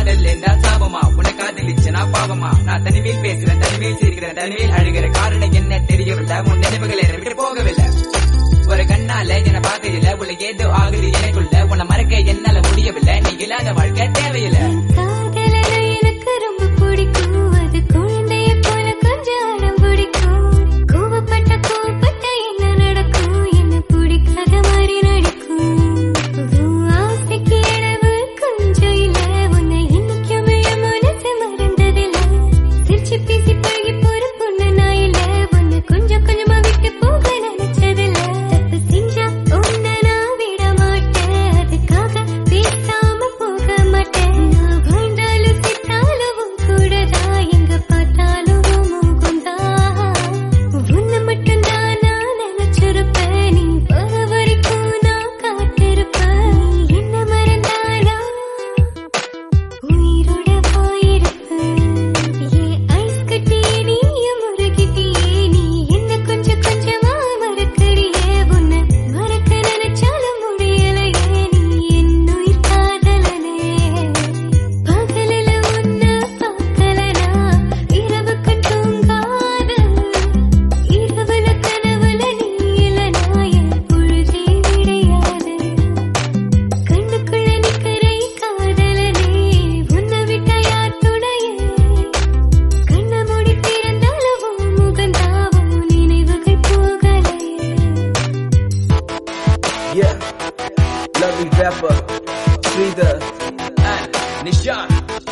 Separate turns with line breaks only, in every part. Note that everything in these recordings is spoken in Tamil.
காதல் இருந்தா சாபமா உன்னை காதலிச்சு நான் பாவமா நான் தனிமையில் பேசுறேன் தனிமையில் சிரிக்கிறேன் தனிமையில் அழுகிற காரணம் என்ன தெரியவில்லை உன் நினைவுகள் என்னை விட்டு போகவில்லை ஒரு கண்ணால என்ன பார்த்ததில்ல உள்ள ஏதோ ஆகுது எனக்குள்ள உன்னை மறக்க என்னால முடியவில்லை நீ இல்லாத வாழ்க்கை தேவையில்லை
காதலனை எனக்கு ரொம்ப பிடிக்கும் அது குழந்தைய போல கொஞ்சம் அடம் பிடிக்கும் கோவப்பட்ட கோவப்பட்ட என்ன நடக்கும் என்ன பிடிக்காத மாதிரி நடிக்கும் உன் ஆசைக்கு அளவு கொஞ்சம் இல்ல உன்னை இன்னைக்குமே என் மனசு மறந்ததில்ல சிரிச்சு பேசி பழகி போற பொண்ணு நான் இல்ல உன்னை கொஞ்சம் கொஞ்சமா விட்டு போக நினைச்சதில்ல தப்பு செஞ்சா உன்னை நான் விட மாட்டேன் அதுக்காக பேசாம போக மாட்டேன் நான் வாழ்ந்தாலும் செத்தாலும் உன் கூடதான் எங்க பார்த்தாலும் உன் முகம்தான் உன்னை மட்டும்தான் நான் நினைச்சிருப்பேன் நீ வர வரைக்கும் நான் காத்திருப்பேன் நீ என்ன மறந்தாலும் உயிரோட போயிருப்பேன் ஏன் ஐஸ் கட்டியே நீயும் முருகிட்டியே நீ என்ன கொஞ்சம் கொஞ்சமா மறக்கறியே உன்னை மறக்க நினைச்சாலும் முடியலையே நீ என் உயிர் காதலனே பகலில உன்னை பார்க்கலனா இரவுக்கு தூங்காத இரவுல கனவுல நீ இல்லனா என் பொழுதே விடையாது கண்ணுக்குள்ள நிக்கிறை காதலனே உன்னை விட்டா யார் துணையே கண்ண மூடி திறந்தாலும் உன் முகந்தாவும் நினைவுகள் போகலையே
Yeah. Lovely rapper, Sridhar, and Nishan.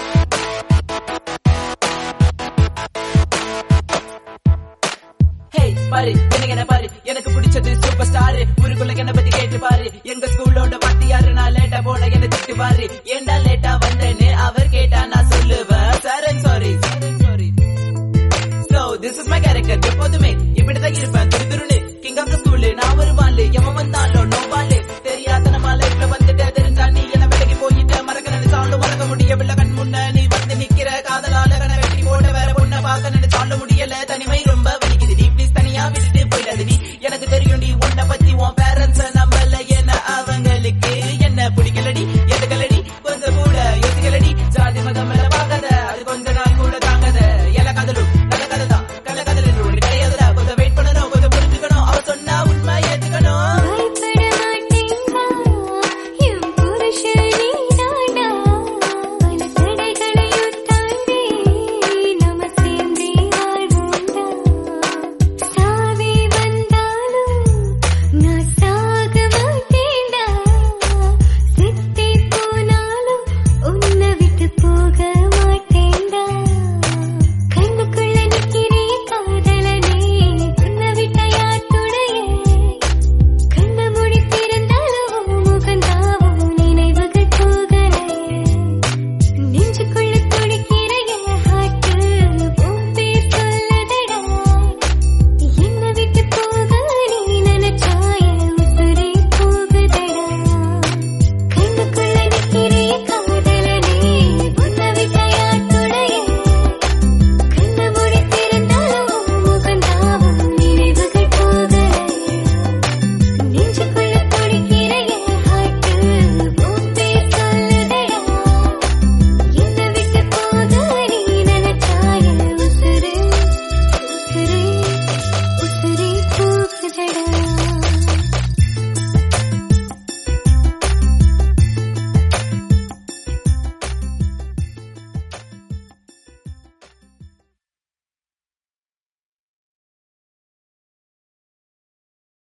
Hey பாரு எனக்கு என்ன பாரு எனக்கு பிடிச்சது சூப்பர் ஸ்டார் ஊருக்குள்ள என்ன பத்தி கேட்டு பாரு எங்க ஸ்கூலோட வாத்தியாரு நான் லேட்டா போன என்ன திட்டு பாரு ஏண்டா லேட்டா வந்தேன்னு அவர் கேட்டா நான் சொல்லுவேன் sir sorry sorry so this is my character எப்போதுமே இப்படிதான் இருப்பேன் துரு துருன்னு கிங் ஆஃப் த ஸ்கூல் நான் ஒரு வாள் எவன் வந்தாலும் நோ வாள் தெரியாத நம்ம லைஃப்ல வந்துட்டு தெரிஞ்சா நீ என்ன விலகி போயிட்டு மறக்க நினைச்சாலும் மறக்க முடியவில்லை கண் முன்ன நீ வந்து நிக்கிற காதலால கண்ண வெட்டி போட்ட வேற பொண்ண பார்க்க நினைச்சாலும் முடியல தனிமை ரொம்ப வலிக்குது நீ ப்ளீஸ் தனியா விட்டுட்டு போயிடாது நீ எனக்கு தெரியும் நீ உன்னை பத்தி உன் பேரண்ட்ஸ் நம்பல என்ன அவங்களுக்கு என்ன பிடிக்கலடி எதுக்கலடி கொஞ்சம் கூட யோசிக்கலடி ஜாதி மதம் மேல பார்க்காத அது கொஞ்ச நாள் கூட தாங்காத எல்லா கதலும் நல்ல கதை தான் கள்ள கதல் என்று ஒன்று கிடையாதுடா கொஞ்சம் வெயிட் பண்ணணும் கொஞ்சம் புரிஞ்சுக்கணும் அவ சொன்னா உண்மை ஏத்துக்கணும்
பயப்பட மாட்டேங்கா என் புருஷன் நீதாண்டா பல தடைகளையும் தாண்டி நம்ம சேர்ந்தே வாழ்வோம்டா சாவே வந்தாலும் நான் சாக மாட்டேன்டா செத்தே போனாலும் உன்னை விட்டு போக